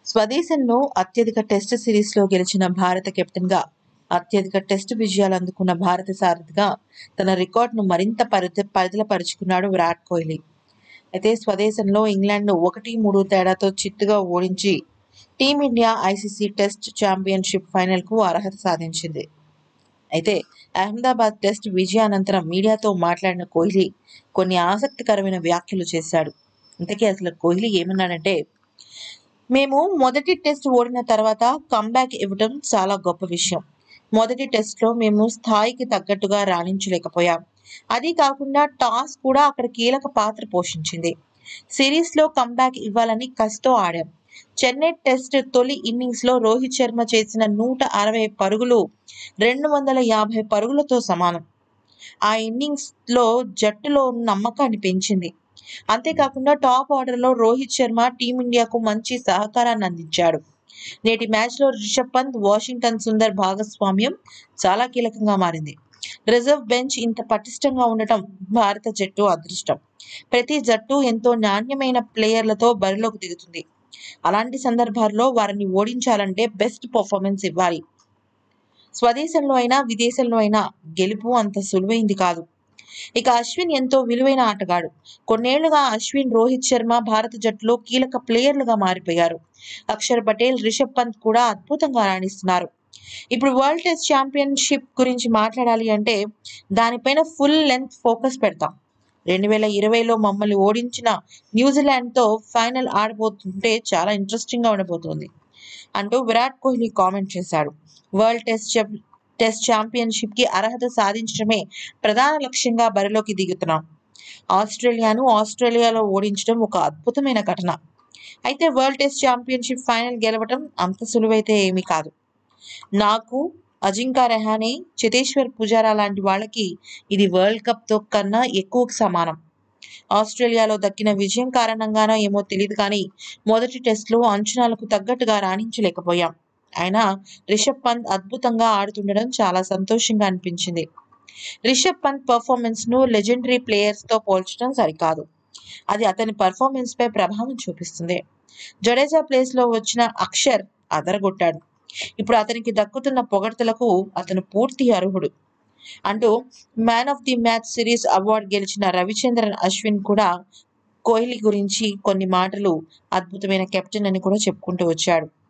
స్వదేశంలో అత్యధిక టెస్ట్ సిరీస్లో గెలిచిన భారత కెప్టెన్గా అత్యధిక టెస్ట్ విజయాలు అందుకున్న భారత సారథిగా తన రికార్డును మరింత పరిధి పరిధిలపరుచుకున్నాడు విరాట్ కోహ్లీ అయితే స్వదేశంలో ఇంగ్లాండ్ను ఒకటి మూడు తేడాతో చిత్తుగా ఓడించి టీమిండియా ఐసీసీ టెస్ట్ ఛాంపియన్షిప్ ఫైనల్కు అర్హత సాధించింది అయితే అహ్మదాబాద్ టెస్ట్ విజయానంతరం మీడియాతో మాట్లాడిన కోహ్లీ కొన్ని ఆసక్తికరమైన వ్యాఖ్యలు చేశాడు ఇంతకీ అసలు కోహ్లీ ఏమన్నాడంటే మేము మొదటి టెస్ట్ ఓడిన తర్వాత కంబ్యాక్ ఇవ్వడం చాలా గొప్ప విషయం మొదటి టెస్ట్లో మేము స్థాయికి తగ్గట్టుగా రాణించలేకపోయాం అది కాకుండా టాస్ కూడా అక్కడ కీలక పాత్ర పోషించింది సిరీస్లో కంబ్యాక్ ఇవ్వాలని కసితో ఆడాం చెన్నై టెస్ట్ తొలి ఇన్నింగ్స్లో రోహిత్ శర్మ చేసిన నూట అరవై పరుగులు రెండు వందల యాభై పరుగులతో సమానం ఆ ఇన్నింగ్స్లో జట్టులో నమ్మకాన్ని పెంచింది అంతేకాకుండా టాప్ ఆర్డర్లో రోహిత్ శర్మ టీమిండియాకు మంచి సహకారాన్ని అందించాడు నేటి మ్యాచ్లో రిషబ్ పంత్ వాషింగ్టన్ సుందర్ భాగస్వామ్యం చాలా కీలకంగా మారింది రిజర్వ్ బెంచ్ ఇంత పటిష్టంగా ఉండటం భారత జట్టు అదృష్టం ప్రతి జట్టు ఎంతో నాణ్యమైన ప్లేయర్లతో బరిలోకి దిగుతుంది అలాంటి సందర్భాల్లో వారిని ఓడించాలంటే బెస్ట్ పర్ఫార్మెన్స్ ఇవ్వాలి స్వదేశంలో అయినా విదేశంలో అయినా గెలుపు అంత సులువైంది కాదు ఇక అశ్విన్ ఎంతో విలువైన ఆటగాడు కొన్నేళ్లుగా అశ్విన్ రోహిత్ శర్మ భారత జట్టులో కీలక ప్లేయర్లుగా మారిపోయారు అక్షర్ పటేల్ రిషబ్ పంత్ కూడా అద్భుతంగా రాణిస్తున్నారు ఇప్పుడు వరల్డ్ టెస్ట్ ఛాంపియన్షిప్ గురించి మాట్లాడాలి అంటే దానిపైన ఫుల్ లెంత్ ఫోకస్ పెడతాం రెండు వేల ఇరవైలో మమ్మల్ని ఓడించిన న్యూజిలాండ్తో ఫైనల్ ఆడబోతుంటే చాలా ఇంట్రెస్టింగ్గా ఉండబోతోంది అంటూ విరాట్ కోహ్లీ కామెంట్ చేశాడు వరల్డ్ టెస్ట్ ఛాంప్- టెస్ట్ ఛాంపియన్షిప్కి అర్హత సాధించడమే ప్రధాన లక్ష్యంగా బరిలోకి దిగుతున్నాం ఆస్ట్రేలియాను ఆస్ట్రేలియాలో ఓడించడం ఒక అద్భుతమైన ఘటన అయితే వరల్డ్ టెస్ట్ ఛాంపియన్షిప్ ఫైనల్ గెలవడం అంత సులువైతే ఏమీ కాదు నాకు అజింకా రెహానే చితేశ్వర్ పుజారా లాంటి వాళ్ళకి ఇది వరల్డ్ కప్తో కన్నా ఎక్కువ సమానం ఆస్ట్రేలియాలో దక్కిన విజయం కారణంగానో ఏమో తెలియదు కానీ మొదటి టెస్ట్లో అంచనాలకు తగ్గట్టుగా రాణించలేకపోయాం అయినా రిషబ్ పంత్ అద్భుతంగా ఆడుతుండడం చాలా సంతోషంగా అనిపించింది రిషబ్ పంత్ పర్ఫార్మెన్స్ ను లెజెండరీ ప్లేయర్స్ తో పోల్చడం సరికాదు అది అతని పర్ఫార్మెన్స్ పై ప్రభావం చూపిస్తుంది జడేజా ప్లేస్ లో వచ్చిన అక్షర్ అదరగొట్టాడు ఇప్పుడు అతనికి దక్కుతున్న పొగడ్తలకు అతను పూర్తి అర్హుడు అంటూ man of the match series award గెలిచిన రవిచంద్రన్ అశ్విన్ కూడా కోహ్లీ గురించి కొన్ని మాటలు అద్భుతమైన కెప్టెన్ అని కూడా చెప్పుకుంటూ వచ్చాడు